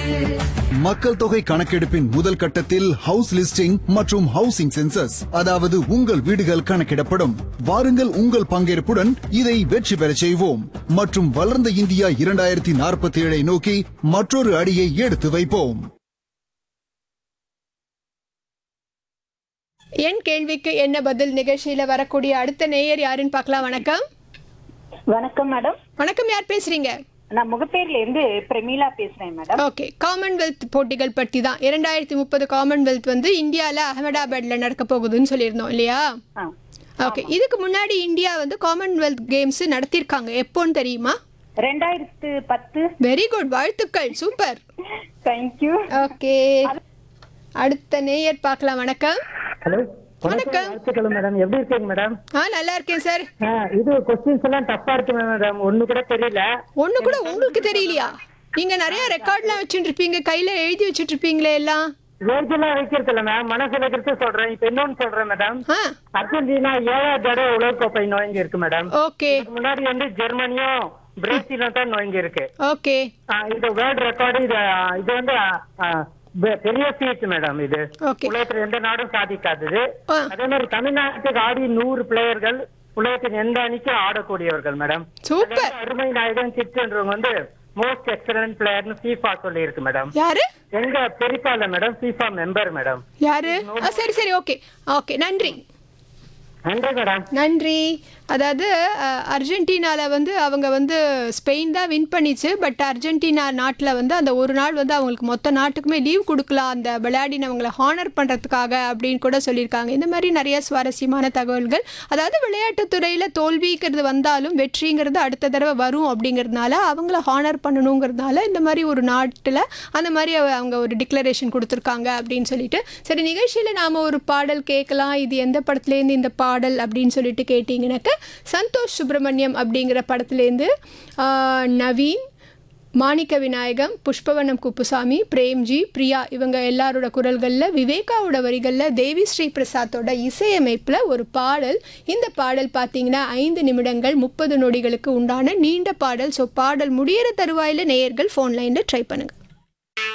மக்கள் தொகை கணக்கெடுப்பின் முதல் கட்டத்தில் ஹவுஸ் லிஸ்டிங் மற்றும் ஹவுசிங் சென்சஸ் அதாவது உங்கள் வீடுகள் கணக்கிடப்படும் வாருங்கள் உங்கள் பங்கேற்புடன் இதை வெற்றி பெறச் செய்வோம் மற்றும் வளர்ந்த இந்தியா இரண்டாயிரத்தி நாற்பத்தி ஏழை நோக்கி மற்றொரு அடியை எடுத்து வைப்போம் என் கேள்விக்கு என்ன பதில் நிகழ்ச்சியில வரக்கூடிய அடுத்த நேயர் யாருன்னு பார்க்கலாம் வணக்கம் வணக்கம் மேடம் வணக்கம் யார் பேசுறீங்க நான் முகப்பேர்ல இருந்து பிரமீளா பேசுறேன் மேடம் ஓகே காமன்வெல்த் போட்டிகள் பற்றி தான் இரண்டாயிரத்தி முப்பது காமன்வெல்த் வந்து இந்தியாவில் அகமதாபாத்ல நடக்க போகுதுன்னு சொல்லியிருந்தோம் இல்லையா ஆ ஓகே இதுக்கு முன்னாடி இந்தியா வந்து காமன்வெல்த் கேம்ஸ் நடத்தியிருக்காங்க எப்போன்னு தெரியுமா ரெண்டாயிரத்து பத்து வெரி குட் வாழ்த்துக்கள் சூப்பர் தேங்க்யூ ஓகே அடுத்த நேயர் பார்க்கலாம் வணக்கம் ஹலோ வணக்கம். வாழ்த்துக்கள் மேடம் எப்படி இருக்கீங்க மேடம் ஆ நல்லா இருக்கேன் சார் ஆ, இது கொஸ்டின்ஸ் எல்லாம் டஃப்பா இருக்கு மேடம் ஒண்ணு கூட தெரியல ஒண்ணு கூட உங்களுக்கு தெரியலையா நீங்க நிறைய ரெக்கார்ட்லாம் வச்சுட்டு இருப்பீங்க கையில எழுதி வச்சுட்டு இருப்பீங்களே எல்லாம் வேர்ஜெல்லாம் வைக்கிறது இல்ல மேம் மனசுல இருக்கிறது சொல்றேன் இப்ப இன்னொன்னு சொல்றேன் மேடம் ஆ அர்ஜென்டினா ஏழாவது தடவை உலக கோப்பை நோய்ங்க இருக்கு மேடம் ஓகே இதுக்கு முன்னாடி வந்து ஜெர்மனியும் பிரேசிலும் தான் நோய்ங்க இருக்கு ஓகே ஆ, இது வேர்ல்ட் ரெக்கார்டு இது ஆ, இது வந்து ஆ, ஆ, பெ- பெரிய சீட் மேடம் இது ஓகே உலகத்துல எந்த நாடும் சாதிக்காதது ஆ. அதே மாதிரி தமிழ்நாட்டுக்கு ஆடி நூறு பிளேயர்கள் உலகத்தின் எந்த அணிக்கும் ஆடக்கூடியவர்கள் மேடம் சூப்பர் அதாவது அருமை நாயகன் சிற்றன்றவங்க வந்து மோஸ்ட் எக்ஸலன்ட் பிளேயர்னு ஃபீஃபா சொல்லி இருக்கு மேடம் யாரு எங்க பெரியப்பா இல்ல மேடம் ஃபீஃபா மெம்பர் மேடம் யாரு ஆ சரி சரி ஓகே ஓகே நன்றி நன்றி மேடம் நன்றி அதாவது அஹ், அர்ஜென்டினால வந்து அவங்க வந்து ஸ்பெயின் தான் வின் பண்ணிச்சு பட் அர்ஜென்டினா நாட்டில் வந்து அந்த ஒரு நாள் வந்து அவங்களுக்கு மொத்த நாட்டுக்குமே லீவ் கொடுக்கலாம் அந்த விளையாடினவங்களை ஹானர் பண்ணுறதுக்காக அப்படின்னு கூட சொல்லியிருக்காங்க இந்த மாதிரி நிறைய சுவாரஸ்யமான தகவல்கள் அதாவது விளையாட்டுத் துறையில் தோல்விங்கிறது வந்தாலும் வெற்றிங்கிறது அடுத்த தடவை வரும் அப்படிங்கிறதுனால அவங்கள ஹானர் பண்ணணுங்கிறதுனால இந்த மாதிரி ஒரு நாட்டில் அந்த மாதிரி அவ- அவங்க ஒரு டிக்ளரேஷன் கொடுத்துருக்காங்க அப்படின்னு சொல்லிட்டு சரி நிகழ்ச்சியில் நாம் ஒரு பாடல் கேட்கலாம் இது எந்த படத்துலேருந்து இந்த பாடல் அப்படின்னு சொல்லிட்டு கேட்டிங்கனாக்க சந்தோஷ் சுப்பிரமணியம் அப்படிங்கிற படத்துலேருந்து ஆஹ், நவீன் மாணிக்க விநாயகம் புஷ்பவனம் குப்புசாமி பிரேம்ஜி பிரியா இவங்க எல்லாரோட குரல்களில் விவேகாவோட வரிகளில் தேவி ஸ்ரீ பிரசாத்தோட இசையமைப்பில் ஒரு பாடல் இந்த பாடல் பார்த்தீங்கன்னா ஐந்து நிமிடங்கள் முப்பது நொடிகளுக்கு உண்டான நீண்ட பாடல் ஸோ பாடல் முடியிற தருவாயில் நேயர்கள் ஃபோன் லைனில் ட்ரை பண்ணுங்கள்